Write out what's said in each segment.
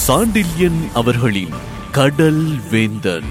சாண்டில்யன் அவர்களின் கடல் வேந்தன்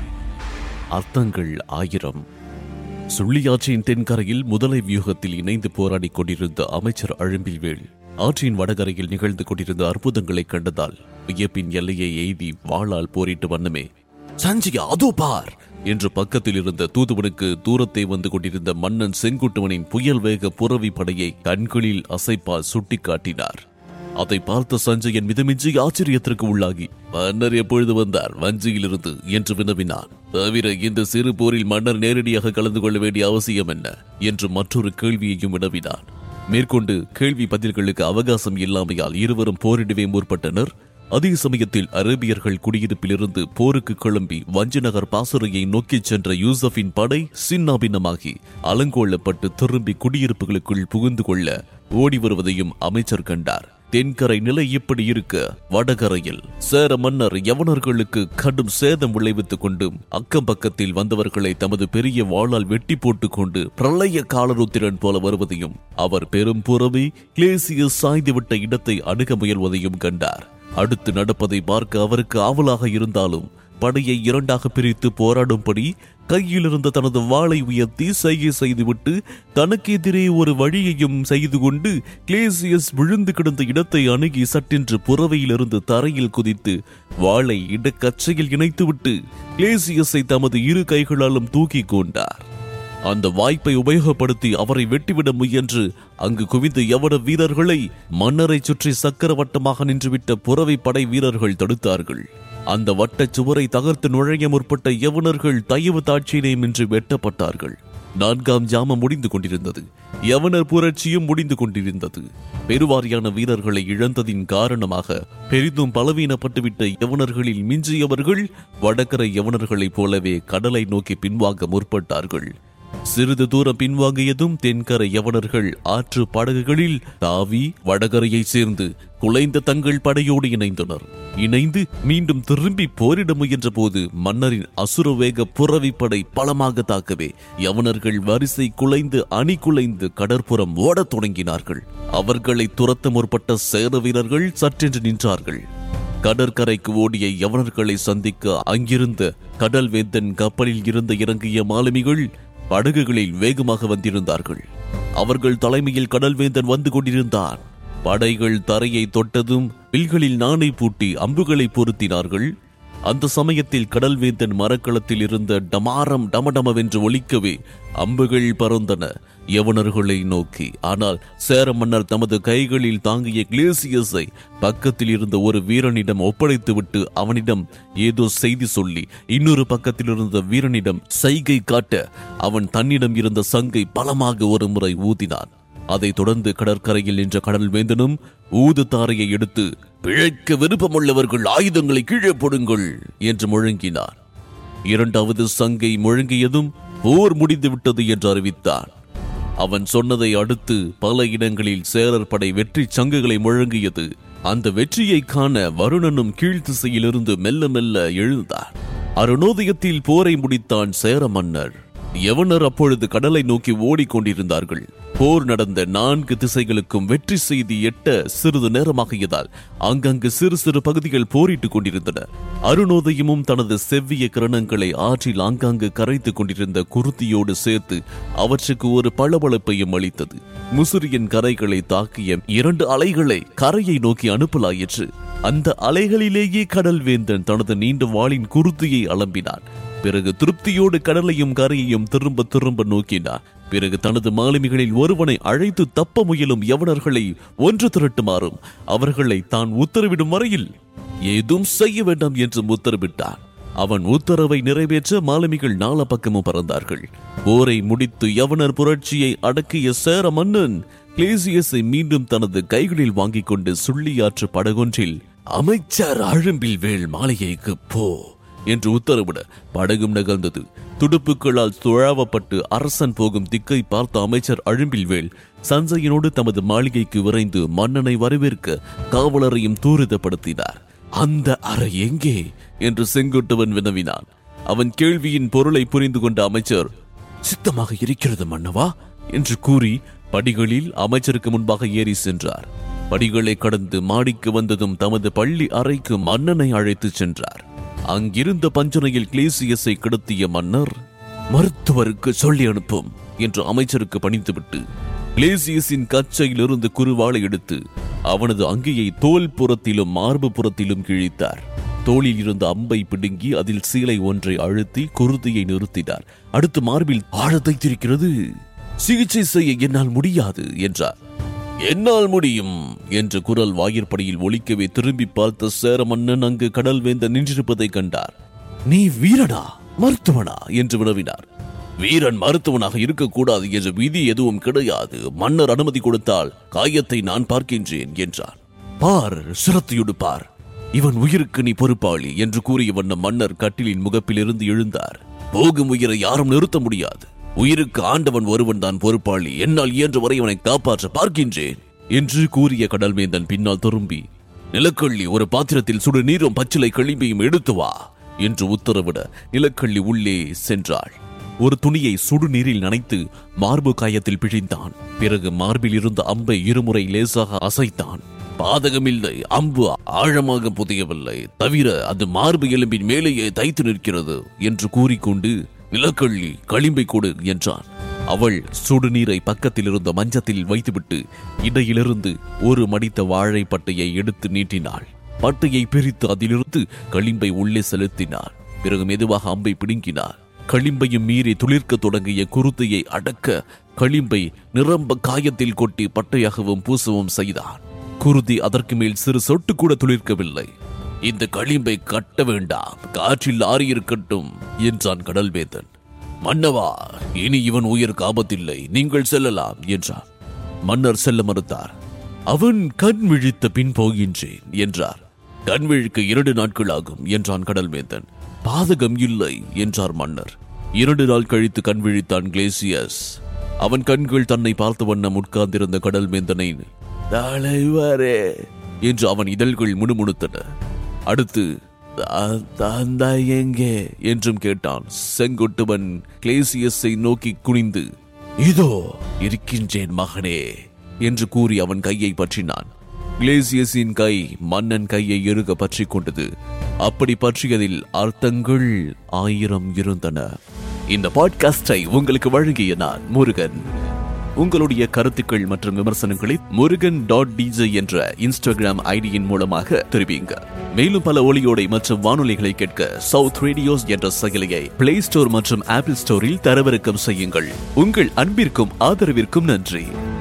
அர்த்தங்கள் ஆயிரம் சுள்ளியாற்றின் தென்கரையில் முதலை வியூகத்தில் இணைந்து போராடிக் கொண்டிருந்த அமைச்சர் அழும்பில்வேள் ஆற்றின் வடகரையில் நிகழ்ந்து கொண்டிருந்த அற்புதங்களை கண்டதால் வியப்பின் எல்லையை எய்தி வாளால் போரிட்டு வண்ணமே சஞ்சிகா அதோ பார் என்று பக்கத்தில் இருந்த தூதுவனுக்கு தூரத்தை வந்து கொண்டிருந்த மன்னன் செங்குட்டுவனின் புயல் வேக புறவி படையை கண்களில் அசைப்பால் சுட்டிக்காட்டினார் அதை பார்த்த சஞ்சயன் மிதமின்றி ஆச்சரியத்திற்கு உள்ளாகி மன்னர் எப்பொழுது வந்தார் வஞ்சியிலிருந்து என்று வினவினான் தவிர இந்த சிறு போரில் மன்னர் நேரடியாக கலந்து கொள்ள வேண்டிய அவசியம் என்ன என்று மற்றொரு கேள்வியையும் வினவினான் மேற்கொண்டு கேள்வி பதில்களுக்கு அவகாசம் இல்லாமையால் இருவரும் போரிடவே முற்பட்டனர் அதே சமயத்தில் அரேபியர்கள் குடியிருப்பிலிருந்து போருக்கு கிளம்பி வஞ்சி நகர் பாசறையை நோக்கிச் சென்ற யூசஃபின் படை சின்னாபின்னமாகி அலங்கோலப்பட்டு திரும்பி குடியிருப்புகளுக்குள் புகுந்து கொள்ள ஓடி வருவதையும் அமைச்சர் கண்டார் தென்கரை நிலை இப்படி இருக்க வடகரையில் சேர மன்னர் யவனர்களுக்கு கடும் சேதம் விளைவித்துக் கொண்டும் அக்கம் பக்கத்தில் வந்தவர்களை தமது பெரிய வாளால் வெட்டி போட்டுக் கொண்டு பிரளய காலருத்திரன் போல வருவதையும் அவர் பெரும் புறவி கிளேசியஸ் சாய்ந்துவிட்ட இடத்தை அணுக முயல்வதையும் கண்டார் அடுத்து நடப்பதை பார்க்க அவருக்கு ஆவலாக இருந்தாலும் படையை இரண்டாக பிரித்து போராடும்படி கையில் இருந்த தனது வாளை உயர்த்தி செய்கை செய்துவிட்டு தனக்கெதிரே ஒரு வழியையும் செய்து கொண்டு கிளேசியஸ் விழுந்து கிடந்த இடத்தை அணுகி சட்டென்று புறவையிலிருந்து தரையில் குதித்து வாளை இடக்கச்சையில் இணைத்துவிட்டு கிளேசியஸை தமது இரு கைகளாலும் தூக்கி கொண்டார் அந்த வாய்ப்பை உபயோகப்படுத்தி அவரை வெட்டிவிட முயன்று அங்கு குவிந்த யவன வீரர்களை மன்னரை சுற்றி சக்கரவட்டமாக நின்றுவிட்ட புறவை படை வீரர்கள் தடுத்தார்கள் அந்த வட்டச் சுவரை தகர்த்து நுழைய முற்பட்ட யவனர்கள் தயவு தாட்சியினைமின்றி வெட்டப்பட்டார்கள் நான்காம் ஜாமம் முடிந்து கொண்டிருந்தது யவனர் புரட்சியும் முடிந்து கொண்டிருந்தது பெருவாரியான வீரர்களை இழந்ததின் காரணமாக பெரிதும் பலவீனப்பட்டுவிட்ட யவனர்களில் மிஞ்சியவர்கள் வடகரை யவனர்களைப் போலவே கடலை நோக்கி பின்வாங்க முற்பட்டார்கள் சிறிது தூரம் பின்வாங்கியதும் தென்கரை யவனர்கள் ஆற்று படகுகளில் தாவி வடகரையைச் சேர்ந்து குலைந்த தங்கள் படையோடு இணைந்தனர் இணைந்து மீண்டும் திரும்பி போரிட முயன்ற போது மன்னரின் அசுரவேக புறவிப்படை பலமாக தாக்கவே யவனர்கள் வரிசை குலைந்து அணி குலைந்து கடற்புறம் ஓடத் தொடங்கினார்கள் அவர்களை துரத்த முற்பட்ட சேர வீரர்கள் சற்றென்று நின்றார்கள் கடற்கரைக்கு ஓடிய யவனர்களை சந்திக்க அங்கிருந்த கடல் வேந்தன் கப்பலில் இருந்து இறங்கிய மாலுமிகள் படகுகளில் வேகமாக வந்திருந்தார்கள் அவர்கள் தலைமையில் கடல்வேந்தன் வந்து கொண்டிருந்தான் படைகள் தரையை தொட்டதும் வில்களில் நாணை பூட்டி அம்புகளை பொருத்தினார்கள் அந்த சமயத்தில் கடல்வேந்தன் மரக்களத்தில் இருந்த டமாரம் டமடமவென்று ஒலிக்கவே அம்புகள் பறந்தன யவனர்களை நோக்கி ஆனால் சேர மன்னர் தமது கைகளில் தாங்கிய கிளேசியஸை பக்கத்தில் இருந்த ஒரு வீரனிடம் ஒப்படைத்துவிட்டு அவனிடம் ஏதோ செய்தி சொல்லி இன்னொரு பக்கத்தில் இருந்த வீரனிடம் சைகை காட்ட அவன் தன்னிடம் இருந்த சங்கை பலமாக ஒரு முறை ஊதினான் அதைத் தொடர்ந்து கடற்கரையில் நின்ற கடல் வேந்தனும் ஊது தாரையை எடுத்து பிழைக்க விருப்பமுள்ளவர்கள் ஆயுதங்களை கீழே போடுங்கள் என்று முழங்கினார் இரண்டாவது சங்கை முழங்கியதும் போர் முடிந்துவிட்டது என்று அறிவித்தான் அவன் சொன்னதை அடுத்து பல இடங்களில் சேரர் படை வெற்றி சங்குகளை முழங்கியது அந்த வெற்றியை காண வருணனும் கீழ்த்திசையிலிருந்து மெல்ல மெல்ல எழுந்தார் அருணோதயத்தில் போரை முடித்தான் சேர மன்னர் யவனர் அப்பொழுது கடலை நோக்கி ஓடிக்கொண்டிருந்தார்கள் போர் நடந்த நான்கு திசைகளுக்கும் வெற்றி செய்தி எட்ட சிறிது நேரமாகியதால் அங்கங்கு சிறு சிறு பகுதிகள் போரிட்டுக் கொண்டிருந்தன அருணோதயமும் தனது செவ்விய கிரணங்களை ஆற்றில் ஆங்காங்கு கரைத்துக் கொண்டிருந்த குருத்தியோடு சேர்த்து அவற்றுக்கு ஒரு பளபளப்பையும் அளித்தது முசிறியின் கரைகளை தாக்கிய இரண்டு அலைகளை கரையை நோக்கி அனுப்பலாயிற்று அந்த அலைகளிலேயே கடல் வேந்தன் தனது நீண்ட வாளின் குருத்தியை அலம்பினான் பிறகு திருப்தியோடு கடலையும் கரையையும் திரும்ப திரும்ப நோக்கினார் பிறகு தனது மாலுமிகளில் ஒருவனை அழைத்து தப்ப முயலும் யவனர்களை ஒன்று திரட்டுமாறும் அவர்களை தான் உத்தரவிடும் வரையில் ஏதும் செய்ய வேண்டாம் என்று உத்தரவிட்டார் அவன் உத்தரவை நிறைவேற்ற மாலுமிகள் நாலா பக்கமும் பறந்தார்கள் போரை முடித்து யவனர் புரட்சியை அடக்கிய சேர மன்னன் கிளேசியஸை மீண்டும் தனது கைகளில் வாங்கிக் கொண்டு சுள்ளியாற்று படகொன்றில் அமைச்சர் அழும்பில் வேள் மாளிகைக்கு போ என்று உத்தரவிட படகும் நகர்ந்தது துடுப்புகளால் துழாவப்பட்டு அரசன் போகும் திக்கை பார்த்த அமைச்சர் அழும்பில்வேல் சஞ்சயனோடு தமது மாளிகைக்கு விரைந்து மன்னனை வரவேற்க காவலரையும் தூரிதப்படுத்தினார் அந்த அறை எங்கே என்று செங்குட்டுவன் வினவினான் அவன் கேள்வியின் பொருளை புரிந்து கொண்ட அமைச்சர் சித்தமாக இருக்கிறது மன்னவா என்று கூறி படிகளில் அமைச்சருக்கு முன்பாக ஏறி சென்றார் படிகளை கடந்து மாடிக்கு வந்ததும் தமது பள்ளி அறைக்கு மன்னனை அழைத்துச் சென்றார் அங்கிருந்த பஞ்சனையில் கிளேசியஸை கிடத்திய மன்னர் மருத்துவருக்கு சொல்லி அனுப்பும் என்று அமைச்சருக்கு பணித்துவிட்டு கிளேசியஸின் கச்சையிலிருந்து குறுவாளை எடுத்து அவனது அங்கியை தோல் புறத்திலும் மார்பு புறத்திலும் கிழித்தார் தோளில் இருந்த அம்பை பிடுங்கி அதில் சீலை ஒன்றை அழுத்தி குருதியை நிறுத்தினார் அடுத்து மார்பில் ஆழ தைத்திருக்கிறது சிகிச்சை செய்ய என்னால் முடியாது என்றார் என்னால் முடியும் என்ற குரல் வாயிற்படியில் ஒலிக்கவே திரும்பி பார்த்த சேர மன்னன் அங்கு கடல் வேந்த நின்றிருப்பதை கண்டார் நீ வீரனா மருத்துவனா என்று வினவினார் வீரன் மருத்துவனாக இருக்கக்கூடாது என்ற விதி எதுவும் கிடையாது மன்னர் அனுமதி கொடுத்தால் காயத்தை நான் பார்க்கின்றேன் என்றார் பார் சிரத்தையோடு பார் இவன் உயிருக்கு நீ பொறுப்பாளி என்று கூறிய வண்ணம் மன்னர் கட்டிலின் முகப்பிலிருந்து எழுந்தார் போகும் உயிரை யாரும் நிறுத்த முடியாது உயிருக்கு ஆண்டவன் ஒருவன் தான் பொறுப்பாளி என்னால் இயன்ற வரை அவனை காப்பாற்ற பார்க்கின்றேன் என்று கூறிய கடல்வேந்தன் பின்னால் திரும்பி நிலக்கள்ளி ஒரு பாத்திரத்தில் சுடு நீரும் பச்சிலை களிம்பையும் எடுத்து வா என்று உத்தரவிட நிலக்கள்ளி உள்ளே சென்றாள் ஒரு துணியை சுடுநீரில் நனைத்து மார்பு காயத்தில் பிழிந்தான் பிறகு மார்பில் இருந்த அம்பை இருமுறை லேசாக அசைத்தான் பாதகமில்லை அம்பு ஆழமாக புதையவில்லை தவிர அது மார்பு எலும்பின் மேலேயே தைத்து நிற்கிறது என்று கூறிக்கொண்டு நிலக்கள்ளி களிம்பை கொடு என்றான் அவள் சுடுநீரை பக்கத்தில் இருந்த மஞ்சத்தில் வைத்துவிட்டு இடையிலிருந்து ஒரு மடித்த வாழை பட்டையை எடுத்து நீட்டினாள் பட்டையை பிரித்து அதிலிருந்து களிம்பை உள்ளே செலுத்தினார் பிறகு மெதுவாக அம்பை பிடுங்கினார் களிம்பையும் மீறி துளிர்க்க தொடங்கிய குருத்தையை அடக்க களிம்பை நிரம்ப காயத்தில் கொட்டி பட்டையாகவும் பூசவும் செய்தான் குருதி அதற்கு மேல் சிறு சொட்டு கூட துளிர்க்கவில்லை இந்த களிம்பை கட்ட வேண்டாம் காற்றில் ஆறியிருக்கட்டும் என்றான் கடல்வேந்தன் மன்னவா இனி இவன் உயிருக்கு ஆபத்தில்லை நீங்கள் செல்லலாம் என்றார் மன்னர் செல்ல மறுத்தார் அவன் கண் விழித்த பின் போகின்றேன் என்றார் கண் விழிக்க இரண்டு நாட்கள் ஆகும் என்றான் கடல்வேந்தன் பாதகம் இல்லை என்றார் மன்னர் இரண்டு நாள் கழித்து கண் விழித்தான் கிளேசியஸ் அவன் கண்கள் தன்னை பார்த்த வண்ணம் உட்கார்ந்திருந்த கடல்வேந்தனை தலைவரே என்று அவன் இதழ்கள் முணுமுணுத்தன அடுத்து "தா- தாந்தா எங்கே என்றும் கேட்டான் செங்குட்டுவன் கிளேசியஸை நோக்கி குனிந்து இதோ இருக்கின்றேன் மகனே என்று கூறி அவன் கையை பற்றினான் கிளேசியஸின் கை மன்னன் கையை இறுக பற்றிக் கொண்டது அப்படி பற்றியதில் அர்த்தங்கள் ஆயிரம் இருந்தன இந்த பாட்காஸ்டை உங்களுக்கு வழங்கிய நான் முருகன் உங்களுடைய கருத்துக்கள் மற்றும் விமர்சனங்களை முருகன் டாட் டிஜே என்ற இன்ஸ்டாகிராம் ஐடியின் மூலமாக தெரிவிங்க மேலும் பல ஒளியோடை மற்றும் வானொலிகளை கேட்க சவுத் ரேடியோஸ் என்ற செயலியை பிளே ஸ்டோர் மற்றும் ஆப்பிள் ஸ்டோரில் தரவிறக்கம் செய்யுங்கள் உங்கள் அன்பிற்கும் ஆதரவிற்கும் நன்றி